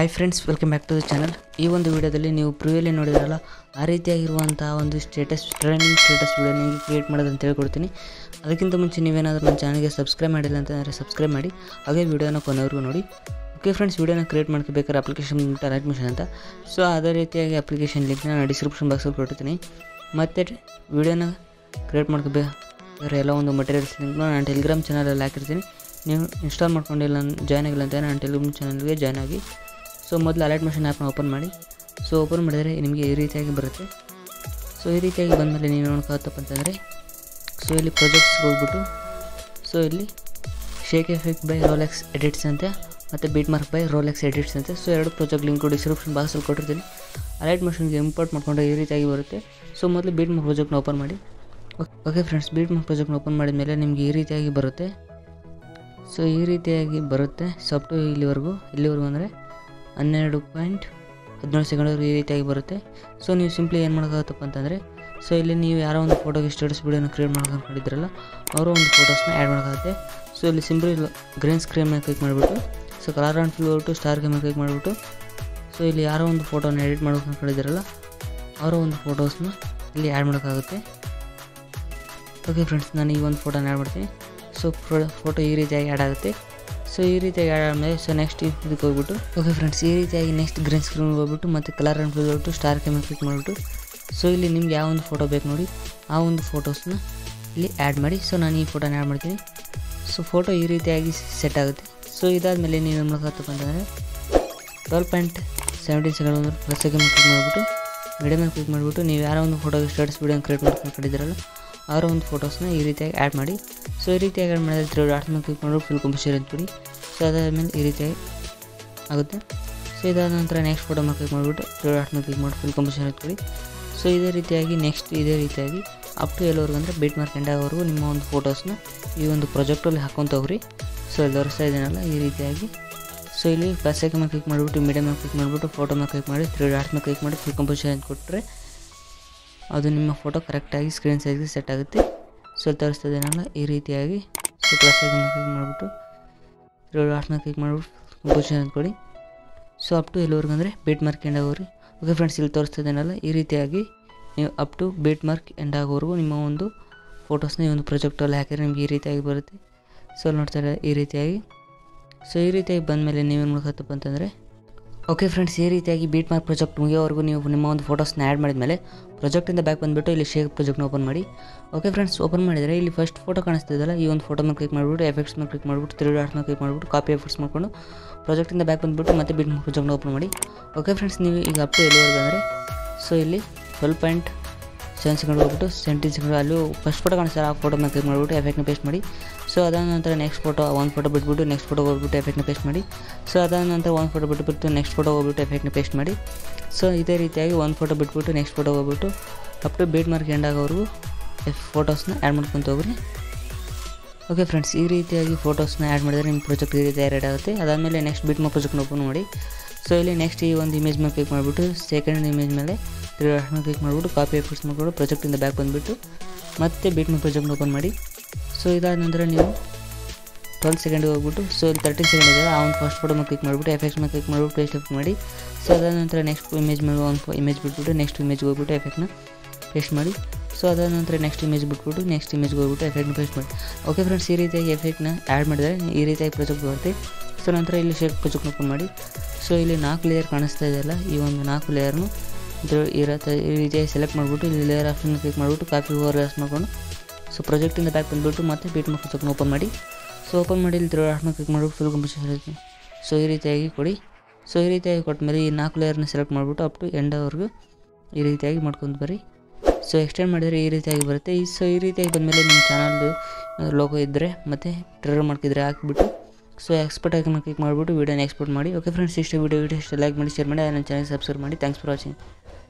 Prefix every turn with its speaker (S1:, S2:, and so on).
S1: hi friends welcome back to the channel ಈ ಒಂದು ವಿಡಿಯೋದಲ್ಲಿ ನೀವು ಪ್ರಿವಿಯಲ್ಲಿ ನೋಡಿದ್ರಲ್ಲ ಆ ರೀತಿಯಾಗಿರುವಂತಹ ಒಂದು ಸ್ಟೇಟಸ್ ಟ್ರೆಂಡಿಂಗ್ ಸ್ಟೇಟಸ್ ವಿಡಿಯೋ ನಿಮಗೆ ಕ್ರಿಯೇಟ್ ಮಾಡೋದು ಅಂತ ಹೇಳ್ಕೊಡ್ತೀನಿ ಅದಕ್ಕಿಂತ ಮುಂಚೆ ನೀವೇನಾದರೂ ನನ್ನ ಚಾನಲ್ಗೆ ಸಬ್ಸ್ಕ್ರೈಬ್ ಮಾಡಿಲ್ಲ ಅಂತಂದರೆ ಸಬ್ಸ್ಕ್ರೈಬ್ ಮಾಡಿ ಹಾಗೆ ವಿಡಿಯೋನ ಕೊನೆವರೆಗೂ ನೋಡಿ ಓಕೆ ಫ್ರೆಂಡ್ಸ್ ವಿಡಿಯೋನ ಕ್ರಿಯೇಟ್ ಮಾಡ್ಕೋಬೇಕಾದ್ರೆ ಅಪ್ಲಿಕೇಶನ್ ಅಲರ್ಟ್ ಮಿಷನ್ ಅಂತ ಸೊ ಅದೇ ರೀತಿಯಾಗಿ ಅಪ್ಲಿಕೇಶನ್ ಲಿಂಕ್ನ ನಾನು ಡಿಸ್ಕ್ರಿಪ್ಷನ್ ಬಾಕ್ಸಲ್ಲಿ ಕೊಟ್ಟಿರ್ತೀನಿ ಮತ್ತು ವಿಡಿಯೋನ ಕ್ರಿಯೇಟ್ ಮಾಡ್ಕೋಬೇಕಾದ್ರೆ ಎಲ್ಲ ಒಂದು ಮಟೀರಿಯಲ್ಸ್ ಲಿಂಕ್ನ ನಾನು ಟೆಲಿಗ್ರಾಮ್ ಚಾನಲಲ್ಲಿ ಹಾಕಿರ್ತೀನಿ ನೀವು ಇನ್ಸ್ಟಾಲ್ ಮಾಡ್ಕೊಂಡಿಲ್ಲ ಜಾಯ್ನ್ ಆಗಿಲ್ಲ ಅಂತ ನಾನು ಟೆಲಿಗ್ರಾಮ್ ಚಾನಲ್ಗೆ ಜಾಯ್ನ್ ಆಗಿ ಸೊ ಮೊದಲು ಅಲರ್ಟ್ ಮಿಷನ್ ಆ್ಯಪ್ನ ಓಪನ್ ಮಾಡಿ ಸೊ ಓಪನ್ ಮಾಡಿದರೆ ನಿಮಗೆ ಈ ರೀತಿಯಾಗಿ ಬರುತ್ತೆ ಸೊ ಈ ರೀತಿಯಾಗಿ ಬಂದಮೇಲೆ ನೀವು ನೋಡ್ಕೊತಪ್ಪ ಅಂತಂದರೆ ಸೊ ಇಲ್ಲಿ ಪ್ರಾಜೆಕ್ಟ್ಸ್ಗೆ ಹೋಗ್ಬಿಟ್ಟು ಸೊ ಇಲ್ಲಿ shake effect by Rolex edits ಅಂತೆ ಮತ್ತು beat mark by Rolex edits ಅಂತೆ ಸೊ ಎರಡು ಪ್ರಾಜೆಕ್ಟ್ ಲಿಂಕು ಡಿಸ್ಕ್ರಿಪ್ಷನ್ ಬಾಕ್ಸಲ್ಲಿ ಕೊಟ್ಟಿರ್ತೀನಿ ಅಲರ್ಟ್ ಮಿಷನ್ಗೆ ಇಂಪೋರ್ಟ್ ಮಾಡ್ಕೊಂಡ್ರೆ ಈ ರೀತಿಯಾಗಿ ಬರುತ್ತೆ ಸೊ ಮೊದಲು ಬೀಟ್ ಮಾರ್ಕ್ ಪ್ರಾಜೆಕ್ಟ್ನ ಓಪನ್ ಮಾಡಿ ಓಕೆ ಫ್ರೆಂಡ್ಸ್ ಬೀಟ್ ಮಾರ್ಕ್ ಪ್ರಾಜೆಕ್ಟ್ನ ಓಪನ್ ಮಾಡಿದ ಮೇಲೆ ನಿಮಗೆ ಈ ರೀತಿಯಾಗಿ ಬರುತ್ತೆ ಸೊ ಈ ರೀತಿಯಾಗಿ ಬರುತ್ತೆ ಸೊ ಅಪ್ ಟು ಇಲ್ಲಿವರೆಗೂ ಇಲ್ಲಿವರೆಗೂ ಅಂದರೆ ಹನ್ನೆರಡು ಪಾಯಿಂಟ್ ಹದಿನೇಳು ಸೆಕೆಂಡ್ವರೆಗೂ ಈ ರೀತಿಯಾಗಿ ಬರುತ್ತೆ ಸೊ ನೀವು ಸಿಂಪ್ಲಿ ಏನು ಮಾಡೋಕ್ಕಾಗತ್ತಪ್ಪ ಅಂತಂದರೆ ಸೊ ಇಲ್ಲಿ ನೀವು ಯಾರೋ ಒಂದು ಫೋಟೋಗೆ ಸ್ಟೇಟಸ್ ವೀಡಿಯೋನ ಕ್ರಿಯೇಟ್ ಮಾಡ್ಕೊಂಡಿದ್ರಲ್ಲ ಅವರು ಒಂದು ಫೋಟೋಸ್ನ ಆ್ಯಡ್ ಮಾಡೋಕ್ಕಾಗುತ್ತೆ ಸೊ ಇಲ್ಲಿ ಸಿಂಪ್ಲಿ ಗ್ರೀನ್ ಸ್ಕ್ರೀನ್ ಮೇಲೆ ಕ್ಲಿಕ್ ಮಾಡಿಬಿಟ್ಟು ಸೊ ಕಲರ್ ಆ್ಯಂಡ್ ಫಿಲ್ ಹೋಗ್ಬಿಟ್ಟು ಸ್ಟಾರ್ ಮೇಲೆ ಕ್ಲಿಕ್ ಮಾಡಿಬಿಟ್ಟು ಸೊ ಇಲ್ಲಿ ಯಾರೋ ಒಂದು ಫೋಟೋನ ಎಡಿಟ್ ಮಾಡೋಕೆ ಅನ್ಕೊಂಡಿದ್ದೀರಲ್ಲ ಅವರ ಒಂದು ಫೋಟೋಸ್ನ ಇಲ್ಲಿ ಆ್ಯಡ್ ಮಾಡೋಕ್ಕಾಗುತ್ತೆ ಓಕೆ ಫ್ರೆಂಡ್ಸ್ ನಾನು ಈ ಒಂದು ಫೋಟೋನ ಆ್ಯಡ್ ಮಾಡ್ತೀನಿ ಸೊ ಫೋಟೋ ಈ ರೀತಿಯಾಗಿ ಆ್ಯಡ್ ಆಗುತ್ತೆ ಸೊ ಈ ರೀತಿಯಾಗಿ ಆ್ಯಡ್ ಆದಮೇಲೆ ಸೊ ನೆಕ್ಸ್ಟ್ ಇದಕ್ಕೆ ಹೋಗ್ಬಿಟ್ಟು ಓಕೆ ಫ್ರೆಂಡ್ಸ್ ಈ ರೀತಿಯಾಗಿ ನೆಕ್ಸ್ಟ್ ಗ್ರೀನ್ ಸ್ಕ್ರೀನ್ಗೆ ಹೋಗ್ಬಿಟ್ಟು ಮತ್ತು ಕಲರ್ ಆ್ಯಂಡ್ ಫಿಲ್ ಹೋಗ್ಬಿಟ್ಟು ಸ್ಟಾರ್ ಕೆಮ್ಮೆ ಕ್ಲಿಕ್ ಮಾಡಿಬಿಟ್ಟು ಸೊ ಇಲ್ಲಿ ನಿಮ್ಗೆ ಯಾವ ಒಂದು ಫೋಟೋ ಬೇಕು ನೋಡಿ ಆ ಒಂದು ಫೋಟೋಸ್ನ ಇಲ್ಲಿ ಆ್ಯಡ್ ಮಾಡಿ ಸೊ ನಾನು ಈ ಫೋಟೋನ ಆ್ಯಡ್ ಮಾಡ್ತೀನಿ ಸೊ ಫೋಟೋ ಈ ರೀತಿಯಾಗಿ ಸೆಟ್ ಆಗುತ್ತೆ ಸೊ ಇದಾದಮೇಲೆ ನೀವು ಏನು ಮಾಡ್ಕೊತಪ್ಪ ಅಂತಂದರೆ twelve point seventeen second plus second click ಮಾಡಿಬಿಟ್ಟು ಮೀಡಿಯಮ್ ಮೇಲೆ ಕ್ಲಿಕ್ ಮಾಡಿಬಿಟ್ಟು ನೀವು ಯಾರೋ ಒಂದು ಫೋಟೋಗೆ ಸ್ಟೇಟಸ್ ವೀಡಿಯೋ ಕ್ರಿಯೇಟ್ ಮಾಡ್ಕೊಂಡಿದ್ದೀರಲ್ಲ ಅವರ ಒಂದು ಫೋಟೋಸ್ನ ಈ ರೀತಿಯಾಗಿ ಆ್ಯಡ್ ಮಾಡಿ ಸೊ ಈ ರೀತಿಯಾಗಿ ಆ್ಯಡ್ ಮಾಡಿದ್ರೆ ತ್ರೀ ಡಾಟ್ಸ್ ಮೇಲೆ ಕ್ಲಿಕ್ ಮಾಡಿಬಿಟ್ಟು ಫುಲ್ ಕಂಪೋಸರ್ ಅಂತ ಕೊಡಿ ಸೊ ಅದಾದಮೇಲೆ ಈ ರೀತಿಯಾಗಿ ಆಗುತ್ತೆ ಸೊ ಇದಾದ ನಂತರ ನೆಕ್ಸ್ಟ್ ಫೋಟೋ ಮೇಲೆ ಕ್ಲಿಕ್ ಮಾಡಿಬಿಟ್ಟು ತ್ರೀ ಡಾಟ್ಸ್ ಮೇಲೆ ಕ್ಲಿಕ್ ಮಾಡಿ ಫುಲ್ ಕಂಪೋಸರ್ ಅಂತ ಕೊಡಿ ಸೊ ಇದೇ ರೀತಿಯಾಗಿ ನೆಕ್ಸ್ಟ್ ಇದೇ ರೀತಿಯಾಗಿ ಅಪ್ ಟು ಎಲ್ಲವರೆಗೂ ಅಂದರೆ ಬೀಟ್ ಮಾರ್ಕ್ ಎಂಡಾಗೋವರೆಗೂ ನಿಮ್ಮ ಒಂದು ಫೋಟೋಸ್ನ ಈ ಒಂದು ಪ್ರಾಜೆಕ್ಟಲ್ಲಿ ಹಾಕ್ಕೊಂತ ಹೋಗ್ರಿ ಸೊ ಇಲ್ಲಿ ತೋರಿಸ್ತಾ ಇದ್ದೀನಲ್ಲ ಈ ರೀತಿಯಾಗಿ ಸೊ ಇಲ್ಲಿ ಪ್ಲಸ್ ಮೇಲೆ ಕ್ಲಿಕ್ ಮಾಡಿಬಿಟ್ಟು ಮೀಡಿಯಮ್ ಮೇಲೆ ಕ್ಲಿಕ್ ಮಾಡಿಬಿಟ್ಟು ಫೋಟೋ ಮೇಲೆ ಕ್ಲಿಕ್ ಮಾಡಿ ತ್ರೀ ಡಾಟ್ಸ್ ಮೇಲೆ ಕ್ಲಿಕ್ ಮಾಡಿ ಫುಲ್ ಕಂಪೋಸರ್ ಅಂತ ಕೊಟ್ಟರೆ ಅದು ನಿಮ್ಮ ಫೋಟೋ ಕರೆಕ್ಟಾಗಿ ಸ್ಕ್ರೀನ್ ಸೈಜ್ಗೆ ಸೆಟ್ ಆಗುತ್ತೆ ಸೊ ಇಲ್ಲಿ ತೋರಿಸ್ತಾ ಇದ್ದೀನಲ್ಲ ಈ ರೀತಿಯಾಗಿ ಸೊ ಪ್ಲಸ್ ಮೇಲೆ ಕ್ಲಿಕ್ ಮಾಡಿಬಿಟ್ಟು ತ್ರೀ ಡಾಟ್ಸ್ ಮೇಲೆ ಕ್ಲಿಕ್ ಮಾಡಿಬಿಟ್ಟು ಕಂಪೋಸರ್ ಅಂತ ಕೊಡಿ ಸೊ ಅಪ್ ಟು ಎಲ್ಲಿವರೆಗೂ ಅಂದರೆ ಬೀಟ್ ಮಾರ್ಕ್ ಎಂಡ್ ಆಗೋರಿ ಓಕೆ ಫ್ರೆಂಡ್ಸ್ ಇಲ್ಲಿ ತೋರಿಸ್ತಾ ಇದ್ದೀನಲ್ಲ ಈ ರೀತಿಯಾಗಿ ನೀವು up to beat mark end ಆಗೋವರೆಗೂ ನಿಮ್ಮ ಒಂದು ಫೋಟೋಸ್ನ ಈ ಒಂದು ಪ್ರಾಜೆಕ್ಟಲ್ಲಿ ಹಾಕಿದ್ರೆ ನಿಮಗೆ ಈ ರೀತಿಯಾಗಿ ಬರುತ್ತೆ ಸೊ ಅಲ್ಲಿ ನೋಡ್ತಾ ಇದ್ದಾರೆ ಈ ರೀತಿಯಾಗಿ ಸೊ ಈ ರೀತಿಯಾಗಿ ಬಂದಮೇಲೆ ನೀವೇನು ಮಾಡ್ಕೊತಪ್ಪ ಅಂತಂದರೆ ಓಕೆ ಫ್ರೆಂಡ್ಸ್ ಈ ರೀತಿಯಾಗಿ ಬೀಟ್ ಮಾರ್ಕ್ ಪ್ರಾಜೆಕ್ಟ್ ಮುಗಿಯೋವರೆಗೂ ನೀವು ನಿಮ್ಮ ಒಂದು ಫೋಟೋಸ್ನ ಆ್ಯಡ್ ಮಾಡಿದ್ಮೇಲೆ ಪ್ರಾಜೆಕ್ಟಿಂದ ಬ್ಯಾಕ್ ಬಂದುಬಿಟ್ಟು ಇಲ್ಲಿ ಶೇಕ್ ಪ್ರಾಜೆಕ್ಟ್ನ ಓಪನ್ ಮಾಡಿ ಓಕೆ ಫ್ರೆಂಡ್ಸ್ ಓಪನ್ ಮಾಡಿದರೆ ಇಲ್ಲಿ ಫಸ್ಟ್ ಫೋಟೋ ಕಾಣಿಸ್ತಿದ್ದಲ್ಲ ಈ ಒಂದು ಫೋಟೋ ಮೇಲೆ ಕ್ಲಿಕ್ ಮಾಡಿಬಿಟ್ಟು ಎಫೆಕ್ಟ್ಸ್ ಮೇಲೆ ಕ್ಲಿಕ್ ಮಾಡಿಬಿಟ್ಟು ತ್ರೀ ಡಾಟ್ಸ್ ಮೇಲೆ ಕ್ಲಿಕ್ ಮಾಡಿಬಿಟ್ಟು ಕಾಪಿ ಎಫೆಕ್ಟ್ಸ್ ಮಾಡ್ಕೊಂಡು ಪ್ರಾಜೆಕ್ಟಿಂದ ಬ್ಯಾಕ್ ಬಂದುಬಿಟ್ಟು ಮತ್ತೆ ಬೀಟ್ ಮಾರ್ಕ್ ಪ್ರಾಜೆಕ್ಟ್ನ ಓಪನ್ ಮಾಡಿ ಓಕೆ ಫ್ರೆಂಡ್ಸ್ ನೀವು ಈಗ ಅಪ್ ಟು ಎಲ್ಲಿವರೆಗೂ ಅಂದರೆ ಸೊ ಇಲ್ಲಿ ಟ್ವೆಲ್ ಪಾಯಿಂಟ್ ಸೆವೆನ್ ಸೆಕೆಂಡ್ ಹೋಗ್ಬಿಟ್ಟು ಸೆವೆಂಟೀನ್ ಸೆಕೆಂಡ್ ಅಲ್ಲಿ ಫಸ್ಟ್ ಫೋಟೋ ಕಾಣಿಸ್ತಾರೆ ಆ ಫೋಟೋ ಮೇಲೆ ಕ್ಲಿಕ್ ಮಾಡಿಬಿಟ್ಟು ಎಫೆಕ್ಟ್ನ ಪೇಸ್ಟ್ ಮಾಡಿ ಸೊ ಅದಾದ ನಂತರ ನೆಕ್ಸ್ಟ್ ಫೋಟೋ ಒಂದು ಫೋಟೋ ಬಿಟ್ಬಿಟ್ಟು ನೆಕ್ಸ್ಟ್ ಫೋಟೋ ಹೋಗ್ಬಿಟ್ಟು ಎಫೆಕ್ಟ್ನ ಪೇಸ್ಟ್ ಮಾಡಿ ಸೊ ಅದಾದ ನಂತರ ಒಂದು ಫೋಟೋ ಬಿಟ್ಬಿಟ್ಟು ನೆಕ್ಸ್ಟ್ ಫೋಟೋ ಹೋಗ್ಬಿಟ್ಟು ಎಫೆಕ್ಟ್ನ ಪೇಸ್ಟ್ ಮಾಡಿ ಸೊ ಇದೇ ರೀತಿಯಾಗಿ ಒಂದು ಫೋಟೋ ಬಿಟ್ಬಿಟ್ಟು ನೆಕ್ಸ್ಟ್ ಫೋಟೋ ಹೋಗ್ಬಿಟ್ಟು up to beat mark end ಆಗೋವರೆಗೂ ಫೋಟೋಸ್ನ ಆ್ಯಡ್ ಮಾಡ್ಕೊತ ಹೋಗ್ರಿ ಓಕೆ ಫ್ರೆಂಡ್ಸ್ ಈ ರೀತಿಯಾಗಿ ಫೋಟೋಸ್ನ ಆ್ಯಡ್ ಮಾಡಿದರೆ ನಿಮ್ಮ ಪ್ರಾಜೆಕ್ಟ್ ಈ ರೀತಿ ರೆಡಿ ಆಗುತ್ತೆ ಅದಾದಮೇಲೆ ನೆಕ್ಸ್ಟ್ ಬೀಟ್ ಮಾರ್ಕ್ ಪ್ರಾಜೆಕ್ಟ್ನ ಓಪನ್ ಮಾಡಿ ಸೊ ಇಲ್ಲಿ ನೆಕ್ಸ್ಟ್ ಈ ಒಂದು ಇಮೇಜ್ ಮೇಲೆ ಕ್ಲಿಕ್ ಮಾಡಿಬಿಟ್ಟು ಸೆಕೆಂಡ್ ಇಮೇಜ್ ಮೇಲೆ ತ್ರೀ ಡಾಟ್ ಮೇಲೆ ಕ್ಲಿಕ್ ಮಾಡಿಬಿಟ್ಟು ಕಾಪಿ ಎಫೆಕ್ಟ್ಸ್ ಮಾಡಿಬಿಟ್ಟು ಪ್ರಾಜೆಕ್ಟಿಂದ ಬ್ಯಾಕ್ ಬಂದುಬಿಟ್ಟು ಮತ್ತೆ ಬೀಟ್ ಮಾರ್ಕ್ ಪ್ರಾಜೆಕ್ಟ್ನ ಓಪನ್ ಮಾಡಿ ಸೊ ಇದಾದ ನಂತರ ನೀವು ಟ್ವೆಲ್ ಸೆಕೆಂಡಿಗೆ ಹೋಗ್ಬಿಟ್ಟು ಸೊ ಇಲ್ಲಿ ತರ್ಟೀನ್ ಸೆಕೆಂಡ್ ಇದೆ ಆ ಒಂದು ಫಸ್ಟ್ ಫೋಟೋ ಮೇಲೆ ಕ್ಲಿಕ್ ಮಾಡಿಬಿಟ್ಟು ಎಫೆಕ್ಟ್ಸ್ ಮೇಲೆ ಕ್ಲಿಕ್ ಮಾಡಿಬಿಟ್ಟು ಪೇಸ್ಟ್ ಎಫೆಕ್ಟ್ ಮಾಡಿ ಸೊ ಅದಾದ ನಂತರ ನೆಕ್ಸ್ಟ್ ಇಮೇಜ್ ಮೇಲೆ ಒಂದು ಇಮೇಜ್ ಬಿಟ್ಬಿಟ್ಟು ನೆಕ್ಸ್ಟ್ ಇಮೇಜ್ಗೆ ಹೋಗ್ಬಿಟ್ಟು ಎಫೆಕ್ಟ್ನ ಪೇಸ್ಟ್ ಮಾಡಿ ಸೊ ಅದಾದ ನಂತರ ನೆಕ್ಸ್ಟ್ ಇಮೇಜ್ ಬಿಟ್ಬಿಟ್ಟು ನೆಕ್ಸ್ಟ್ ಇಮೇಜ್ಗೆ ಹೋಗ್ಬಿಟ್ಟು ಎಫೆಕ್ಟ್ನ ಪೇಸ್ಟ್ ಮಾಡಿ ಓಕೆ ಫ್ರೆಂಡ್ಸ್ ಈ ರೀತಿಯಾಗಿ ಎಫೆಕ್ಟ್ನ ಆ್ಯಡ್ ಮಾಡಿದರೆ ಈ ರೀತಿಯಾಗಿ ಪ್ರಾಜೆಕ್ಟ್ ಬರುತ್ತೆ ಸೊ ನಂತರ ಇಲ್ಲಿ ಶೇಕ್ ಪ್ರಾಜೆಕ್ಟ್ ಓಪನ್ ಮಾಡಿ ಸೊ ಇಲ್ಲಿ ನಾಲ್ಕು ಲೇಯರ್ ಕಾಣಿಸ್ತಾ ಇದೆಯಲ್ಲ ಈ ಒಂದು ನಾಲ್ಕು ಲೇಯರ್ನು ಇದು ಇರತ್ತೆ ಈ ರೀತಿಯಾಗಿ ಸೆಲೆಕ್ಟ್ ಮಾಡಿಬಿಟ್ಟು ಇಲ್ಲಿ ಲೇಯರ್ ಆಪ್ಷನ್ ಕ್ಲಿಕ್ ಮಾಡಿಬಿಟ್ಟು ಕಾಪಿ ಓವರ್ ಲಾಸ್ ಮಾಡ್ಕೊಂಡು ಸೊ ಪ್ರಾಜೆಕ್ಟಿಂದ ಬ್ಯಾಕ್ ಬಂದುಬಿಟ್ಟು ಮತ್ತೆ ಬೀಟ್ ಮಾರ್ಕ್ ಪ್ರಾಜೆಕ್ಟ್ನ ಓಪನ್ ಮಾಡಿ ಸೊ ಓಪನ್ ಮಾಡಿ ಇಲ್ಲಿ ತ್ರೀ ಡಾಟ್ನ ಕ್ಲಿಕ್ ಮಾಡಿಬಿಟ್ಟು ಫುಲ್ ಕಂಪೋಸರ್ ಸೊ ಈ ರೀತಿಯಾಗಿ ಕೊಡಿ ಸೊ ಈ ರೀತಿಯಾಗಿ ಕೊಟ್ಟ ಮೇಲೆ ಈ ನಾಲ್ಕು ಲೇಯರ್ನ ಸೆಲೆಕ್ಟ್ ಮಾಡಿಬಿಟ್ಟು ಅಪ್ ಟು ಎಂಡವರೆಗೂ ಈ ರೀತಿಯಾಗಿ ಮಾಡ್ಕೊಂಡು ಬರ್ರಿ ಸೊ ಎಕ್ಸ್ಟೆಂಡ್ ಮಾಡಿದರೆ ಈ ರೀತಿಯಾಗಿ ಬರುತ್ತೆ ಈ ಸೊ ಈ ರೀತಿಯಾಗಿ ಬಂದಮೇಲೆ ನಿಮ್ಮ ಚಾನಲ್ದು ಲೋಗೋ ಇದ್ದರೆ ಮತ್ತು ಟ್ರೇರ್ ಮಾಡ್ಕಿದ್ರೆ ಹಾಕಿಬಿಟ್ಟು ಸೊ ಎಕ್ಸ್ಪೋರ್ಟ್ ಆಗಿ ಕ್ಲಿಕ್ ಮಾಡಿಬಿಟ್ಟು ವೀಡಿಯೋನ ಎಕ್ಸ್ಪೋರ್ಟ್ ಮಾಡಿ ಓಕೆ ಫ್ರೆಂಡ್ಸ್ ಇಷ್ಟು ವೀಡಿಯೋ ಇಷ್ಟು ಲೈಕ್ ಮಾಡಿ ಶೇರ್ ಮಾಡಿ ನನ್ನ ಚಾನಲ್ ಸಬ್ಸ್ಕ್ರೈಬ್ ಮಾಡಿ ಥ್ಯಾಂಕ್ಸ್ ಫಾರ್ ವಾಚಿಂಗ್